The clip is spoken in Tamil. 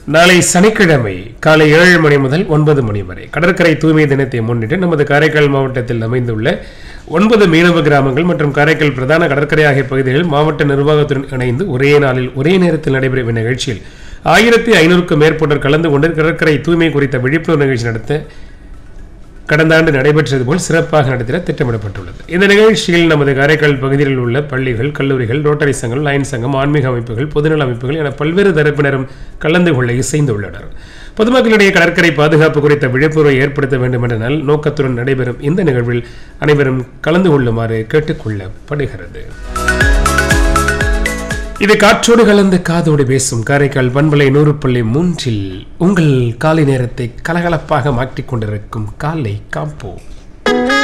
நாளை சனிக்கிழமை காலை ஏழு மணி முதல் ஒன்பது மணி வரை கடற்கரை தூய்மை தினத்தை முன்னிட்டு நமது காரைக்கால் மாவட்டத்தில் அமைந்துள்ள ஒன்பது மீனவ கிராமங்கள் மற்றும் காரைக்கால் பிரதான கடற்கரை ஆகிய பகுதிகளில் மாவட்ட நிர்வாகத்துடன் இணைந்து ஒரே நாளில் ஒரே நேரத்தில் நடைபெறும் இந்நிகழ்ச்சியில் ஆயிரத்தி ஐநூறுக்கும் மேற்பட்டோர் கலந்து கொண்டு கடற்கரை தூய்மை குறித்த விழிப்புணர்வு நிகழ்ச்சி நடத்த கடந்த ஆண்டு நடைபெற்றது போல் சிறப்பாக நடத்திட திட்டமிடப்பட்டுள்ளது இந்த நிகழ்ச்சியில் நமது காரைக்கால் பகுதியில் உள்ள பள்ளிகள் கல்லூரிகள் ரோட்டரி சங்கம் லைன் சங்கம் ஆன்மீக அமைப்புகள் பொதுநல அமைப்புகள் என பல்வேறு தரப்பினரும் கலந்து கொள்ள இசைந்துள்ளனர் பொதுமக்களிடையே கடற்கரை பாதுகாப்பு குறித்த விழிப்புணர்வை ஏற்படுத்த வேண்டும் என்ற நல் நோக்கத்துடன் நடைபெறும் இந்த நிகழ்வில் அனைவரும் கலந்து கொள்ளுமாறு கேட்டுக்கொள்ளப்படுகிறது இது காற்றோடு கலந்து காதோடு பேசும் காரைக்கால் பண்பலை நூறு புள்ளி மூன்றில் உங்கள் காலை நேரத்தை கலகலப்பாக மாற்றிக் கொண்டிருக்கும் காலை காப்போ